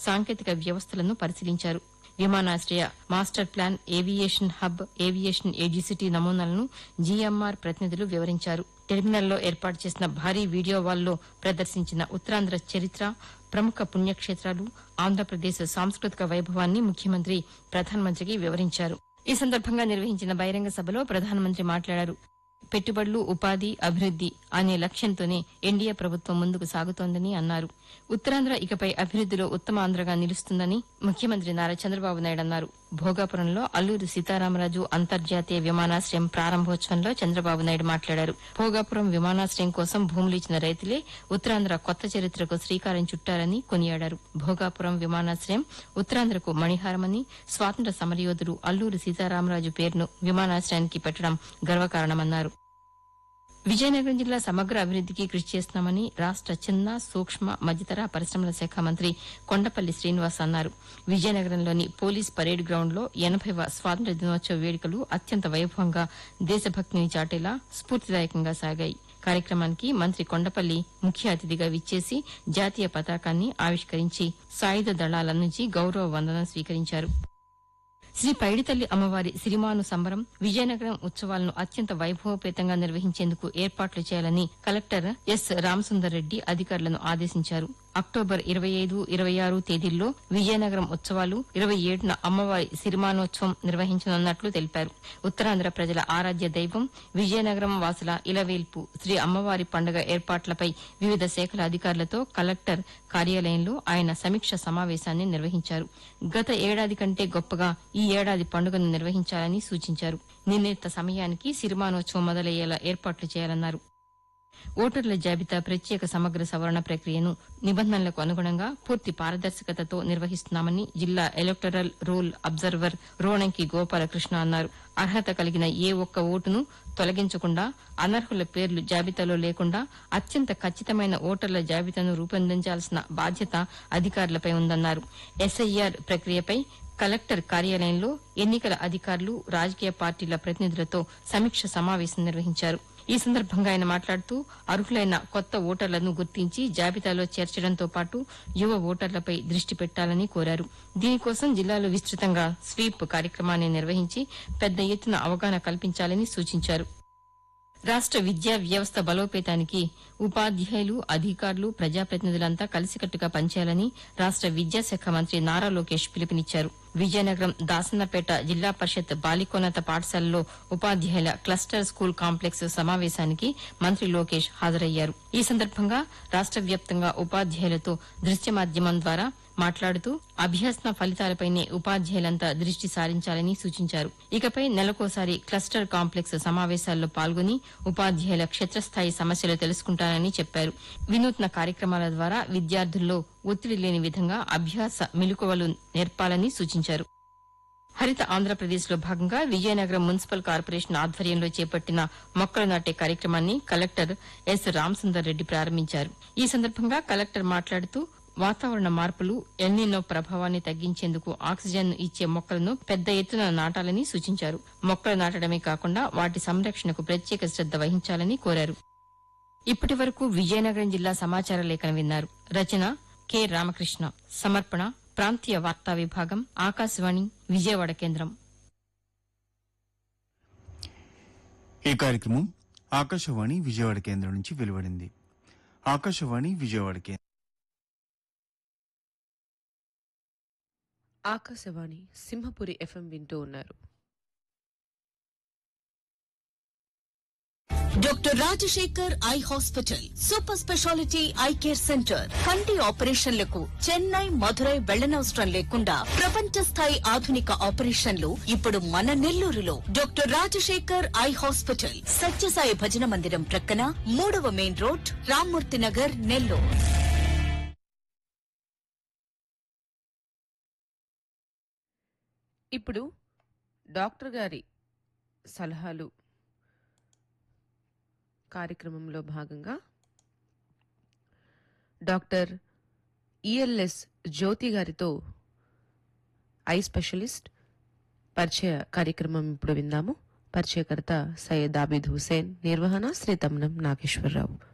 సాంకేతిక వ్యవస్థలను పరిశీలించారు విమానాశ్రయ master plan aviation hub aviation AGCT నమూనాలను జీఎంఆర్ ప్రతినిధులు వివరించారు టెర్మినల్లో ఏర్పాటు చేసిన భారీ వీడియో వాల్లో ప్రదర్శించిన ఉత్తరాంధ్ర చరిత్ర ప్రముఖ పుణ్యక్షేత్రాలు ఆంధ్రప్రదేశ్ సాంస్కృతిక వైభవాన్ని ముఖ్యమంత్రి ప్రధానమంత్రికి వివరించారు ఈ సందర్భంగా నిర్వహించిన బహిరంగ సభలో ప్రధానమంత్రి మాట్లాడారు పెట్టుబడులు ఉపాధి అభివృద్ది అనే లక్ష్యంతోనే ఎన్డీఏ ప్రభుత్వం ముందుకు సాగుతోందని అన్నారు ఉత్తరాంధ్ర ఇకపై అభివృద్దిలో ఉత్తమ ఆంధ్రగా నిలుస్తుందని ముఖ్యమంత్రి నారా చంద్రబాబు నాయుడు అన్నారు భోగాపురంలో అల్లూరి సీతారామరాజు అంతర్జాతీయ విమానాశ్రయం ప్రారంభోత్సవంలో చంద్రబాబు నాయుడు మాట్లాడారు భోగాపురం విమానాశ్రయం కోసం భూములు ఇచ్చిన రైతులే ఉత్తరాంధ్ర కొత్త చరిత్రకు శ్రీకారం చుట్టారని కొనియాడారు భోగాపురం విమానాశ్రయం ఉత్తరాంధ్రకు మణిహారమని స్వాతంత్ర సమరయోధుడు అల్లూరి సీతారామరాజు పేరును విమానాశ్రయానికి పెట్టడం గర్వకారణమన్నారు విజయనగరం జిల్లా సమగ్ర అభివృద్దికి కృషి చేస్తున్నామని రాష్ట చిన్న సూక్ష్మ మధ్యతర పరిశ్రమల శాఖ మంత్రి కొండపల్లి శ్రీనివాస్ అన్నారు విజయనగరంలోని పోలీస్ పరేడ్ గ్రౌండ్ లో ఎనభైవ స్వాతంత్ర దినోత్సవ వేడుకలు అత్యంత వైభవంగా దేశభక్తిని చాటేలా స్ఫూర్తిదాయకంగా సాగాయి కార్యక్రమానికి మంత్రి కొండపల్లి ముఖ్య అతిథిగా విచ్చేసి జాతీయ పతాకాన్ని ఆవిష్కరించి సాయుధ దళాల నుంచి గౌరవ వందనం స్వీకరించారు శ్రీ పైడితల్లి అమ్మవారి సిరిమాను సంబరం విజయనగరం ఉత్సవాలను అత్యంత వైభవపేతంగా నిర్వహించేందుకు ఏర్పాట్లు చేయాలని కలెక్టర్ ఎస్ రామసుందర్ రెడ్డి అధికారులను ఆదేశించారు అక్టోబర్ ఇరవై ఐదు ఇరవై ఆరు తేదీల్లో విజయనగరం ఉత్సవాలు ఇరవై ఏడున అమ్మవారి సిరిమానోత్సవం నిర్వహించనున్నట్లు తెలిపారు ఉత్తరాంధ్ర ప్రజల ఆరాధ్య దైవం విజయనగరం వాసుల ఇలవేల్పు శ్రీ అమ్మవారి పండుగ ఏర్పాట్లపై వివిధ శాఖల అధికారులతో కలెక్టర్ కార్యాలయంలో ఆయన సమీక్ష సమావేశాన్ని నిర్వహించారు గత ఏడాది కంటే గొప్పగా ఈ ఏడాది పండుగను నిర్వహించాలని సూచించారు నిర్ణీత సమయానికి సిరిమానోత్సవం మొదలయ్యేలా ఏర్పాట్లు చేయాలన్నారు ఓటర్ల జాబితా ప్రత్యేక సమగ్ర సవరణ ప్రక్రియను నిబంధనలకు అనుగుణంగా పూర్తి పారదర్శకతతో నిర్వహిస్తున్నామని జిల్లా electoral roll observer Ronanki Gopalakrishna అన్నారు అర్హత కలిగిన ఏ ఒక్క ఓటును తొలగించకుండా అనర్హుల పేర్లు జాబితాలో లేకుండా అత్యంత ఖచ్చితమైన ఓటర్ల జాబితాను రూపొందించాల్సిన బాధ్యత అధికారులపై ఉందన్నారు ఎస్ఐఆర్ ప్రక్రియపై కలెక్టర్ కార్యాలయంలో ఎన్నికల అధికారులు రాజకీయ పార్టీల ప్రతినిధులతో సమీక్ష సమావేశం నిర్వహించారు ఈ సందర్భంగా ఆయన మాట్లాడుతూ అర్హులైన కొత్త ఓటర్లను గుర్తించి జాబితాలో చేర్చడంతో పాటు యువ ఓటర్లపై దృష్టి పెట్టాలని కోరారు దీనికోసం జిల్లాలో విస్తృతంగా స్వీప్ కార్యక్రమాన్ని నిర్వహించి పెద్ద ఎత్తున అవగాహన కల్పించాలని సూచించారు రాష్ట విద్యా వ్యవస్థ బలోపేతానికి ఉపాధ్యాయులు అధికారులు ప్రజాప్రతినిధులంతా కలిసికట్టుగా పనిచేయాలని రాష్ట విద్యాశాఖ మంత్రి నారా లోకేష్ పిలుపునిచ్చారు విజయనగరం దాసన్నపేట జిల్లా పరిషత్ బాలికోన్నత పాఠశాలలో ఉపాధ్యాయుల క్లస్టర్ స్కూల్ కాంప్లెక్స్ సమావేశానికి మంత్రి లోకేష్ హాజరయ్యారు ఈ సందర్భంగా రాష్ట వ్యాప్తంగా ఉపాధ్యాయులతో దృశ్య మాధ్యమం ద్వారా మాట్లాడుతూ అభ్యాసన ఫలితాలపైనే ఉపాధ్యాయులంతా దృష్టి సారించాలని సూచించారు ఇకపై నెలకోసారి క్లస్టర్ కాంప్లెక్స్ సమావేశాల్లో పాల్గొని ఉపాధ్యాయుల క్షేత్రస్థాయి సమస్యలు తెలుసుకుంటారని చెప్పారు వినూత్న కార్యక్రమాల ద్వారా విద్యార్థుల్లో ఒత్తిడి లేని విధంగా అభ్యాస మెలకువలు నేర్పాలని సూచించారు హరిత ఆంధ్రప్రదేశ్ లో భాగంగా విజయనగరం మున్సిపల్ కార్పొరేషన్ ఆధ్వర్యంలో చేపట్టిన మొక్కలు నాటే కార్యక్రమాన్ని కలెక్టర్ ఎస్ రామసుందర్ రెడ్డి ప్రారంభించారు ఈ సందర్భంగా కలెక్టర్ మాట్లాడుతూ వాతావరణ మార్పులు ఎల్నినో ప్రభావాన్ని తగ్గించేందుకు ఆక్సిజన్ ఇచ్చే మొక్కలను పెద్ద ఎత్తున నాటాలని సూచించారు మొక్కలు నాటడమే కాకుండా వాటి సంరక్షణకు ప్రత్యేక శ్రద్ద వహించాలని కోరారు ఇప్పటి వరకు విజయనగరం జిల్లా సమాచార లేఖన విన్నారు రచన కె రామకృష్ణ సమర్పణ ప్రాంతీయ వార్తా విభాగం ఆకాశవాణి విజయవాడ కేంద్రం ఈ కార్యక్రమం ఆకాశవాణి విజయవాడ కేంద్రం నుంచి వెలువడింది ఆకాశవాణి విజయవాడ కేంద్రం ఆకాశవాణి సింహపురి ఎఫ్ఎం వింటూ ఉన్నారు doctor Rajasekhar eye hospital super speciality eye care centre కంటి ఆపరేషన్లకు చెన్నై మధురై వెళ్లనవసరం లేకుండా ప్రపంచ స్థాయి ఆధునిక ఆపరేషన్లు ఇప్పుడు మన నెల్లూరులో doctor Rajasekhar eye hospital Sathyasai భజన మందిరం ప్రక్కన మూడవ మెయిన్ రోడ్ రామ్మూర్తి నగర్ నెల్లూరు ఇప్పుడు డాక్టర్ గారి సలహాలు కార్యక్రమంలో భాగంగా డాక్టర్ ఈఎల్ఎస్ జ్యోతి గారితో ఐ స్పెషలిస్ట్ పరిచయ కార్యక్రమం ఇప్పుడు విందాము పరిచయకర్త సయ్యద్ ఆబిద్ హుసేన్ నిర్వహణ శ్రీ తమ్నం నాగేశ్వరరావు